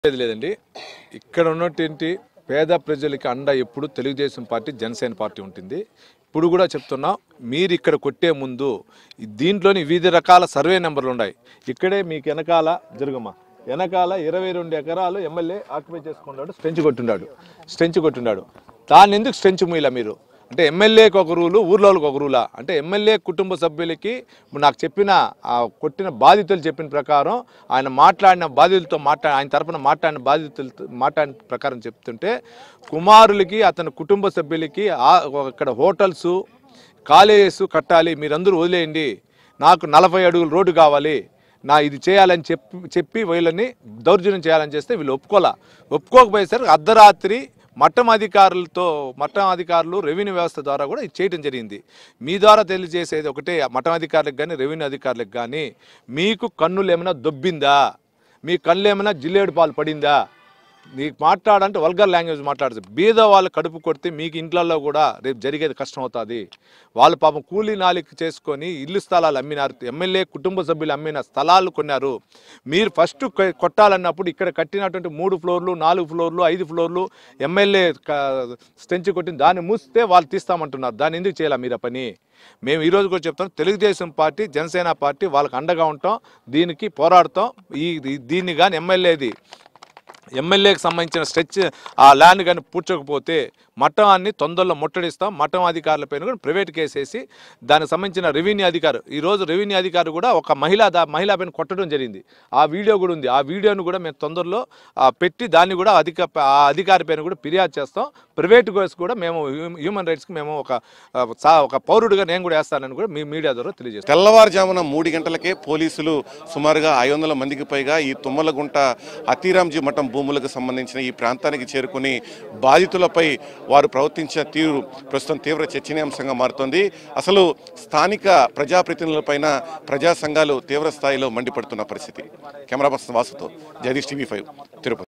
లేదు లేదండి ఇక్కడ ఉన్నటువంటి పేద ప్రజలకి అండ ఎప్పుడు తెలుగుదేశం పార్టీ జనసేన పార్టీ ఉంటుంది ఇప్పుడు కూడా చెప్తున్నాం మీరు ఇక్కడ కొట్టే ముందు ఈ దీంట్లోని వివిధ రకాల సర్వే నెంబర్లు ఉన్నాయి ఇక్కడే మీకు వెనకాల జరుగుమా వెనకాల ఇరవై రెండు ఎకరాలు ఎమ్మెల్యే ఆక్యుపై చేసుకున్నాడు స్ట్రెంచ్ కొట్టున్నాడు స్ట్రెంచ్ కొట్టున్నాడు దాన్ని ఎందుకు స్ట్రెంచ్ మూయలా మీరు అంటే ఎమ్మెల్యేకి ఒక రూలు ఊర్లోకి ఒక రూలా అంటే ఎమ్మెల్యే కుటుంబ సభ్యులకి ఇప్పుడు నాకు చెప్పిన ఆ కొట్టిన బాధితులు చెప్పిన ప్రకారం ఆయన మాట్లాడిన బాధితులతో మాట్లా ఆయన తరపున మాట్లాడిన బాధితులతో మాట్లాడిన ప్రకారం చెప్తుంటే కుమారులకి అతని కుటుంబ సభ్యులకి ఆ- అక్కడ హోటల్స్ కాలేజెస్ కట్టాలి మీరందరూ వదిలేయండి నాకు నలభై అడుగుల రోడ్డు కావాలి నా ఇది చేయాలని చెప్పి చెప్పి వీళ్ళని దౌర్జన్యం చేయాలని చేస్తే వీళ్ళు ఒప్పుకోలే ఒప్పుకోకపోయేసరికి అర్ధరాత్రి మట్టం అధికారులతో మట్టం అధికారులు రెవెన్యూ వ్యవస్థ ద్వారా కూడా ఇది చేయడం జరిగింది మీ ద్వారా తెలియజేసేది ఒకటే మఠం అధికారులకు కానీ రెవెన్యూ అధికారులకు కానీ మీకు కన్నులు ఏమైనా దొబ్బిందా మీ కళ్ళు ఏమైనా జిల్లేడు పాలు పడిందా నీకు మాట్లాడంటే వల్గర్ లాంగ్వేజ్ మాట్లాడుతుంది బీద వాళ్ళు కడుపు కొడితే మీకు ఇంట్లలో కూడా రేపు జరిగేది కష్టం అవుతుంది వాళ్ళు పాపం కూలీ నాలిక చేసుకొని ఇల్లు స్థలాలు అమ్మినారు ఎమ్మెల్యే కుటుంబ సభ్యులు అమ్మిన స్థలాలు కొన్నారు మీరు ఫస్ట్ కొ- కొట్టాలన్నప్పుడు ఇక్కడ కట్టినటువంటి మూడు ఫ్లోర్లు నాలుగు ఫ్లోర్లు ఐదు ఫ్లోర్లు ఎమ్మెల్యే స్టెంచ్ కొట్టిన దాన్ని మూస్తే వాళ్ళు తీస్తామంటున్నారు దాన్ని ఎందుకు చేయాలి మీరు ఆ పని మేము ఈరోజు కూడా చెప్తాం తెలుగుదేశం పార్టీ జనసేన పార్టీ వాళ్ళకి అండగా ఉంటాం దీనికి పోరాడతాం ఈ ఈ- దీన్ని కానీ ఎమ్మెల్యేది ఎమ్మెల్యేకి సంబంధించిన స్ట్రెచ్ ఆ ల్యాండ్ కానీ పూడ్చకపోతే మఠాన్ని తొందరలో ముట్టడిస్తాం మఠం అధికారుల పైన కూడా ప్రైవేట్ కేసు వేసి దానికి సంబంధించిన రెవెన్యూ అధికారి ఈరోజు రెవెన్యూ అధికారి కూడా ఒక మహిళా దా మహిళా పైన కొట్టడం జరిగింది ఆ వీడియో కూడా ఉంది ఆ వీడియోను కూడా మేము తొందరలో ఆ, పెట్టి దాన్ని కూడా అధిక ఆ అధికారి పైన కూడా ఫిర్యాదు చేస్తాం ప్రైవేట్ కేసు కూడా మేము హ్యూ- హ్యూమన్ రైట్స్కి మేము ఒక ఆ, సా- ఒక పౌరుడిగా నేను కూడా వేస్తానని కూడా మీ మీడియా ద్వారా తెలియజేస్తాం తెల్లవారుజామున మూడు గంటలకే పోలీసులు సుమారుగా ఐదు వందల మందికి పైగా ఈ తుమ్మలగుంట అతిరాంజీ మఠం భూములకు సంబంధించిన ఈ ప్రాంతానికి చేరుకుని బాధితులపై వారు ప్రవర్తించిన తీరు ప్రస్తుతం తీవ్ర చర్చనీయాంశంగా మారుతోంది అసలు స్థానిక ప్రజాప్రతినిధులపైన ప్రజా సంఘాలు తీవ్ర స్థాయిలో మండిపడుతున్న పరిస్థితి కెమెరా పర్సన్ వాసుతో జగదీష్ టీవీ ఫైవ్ తిరుపతి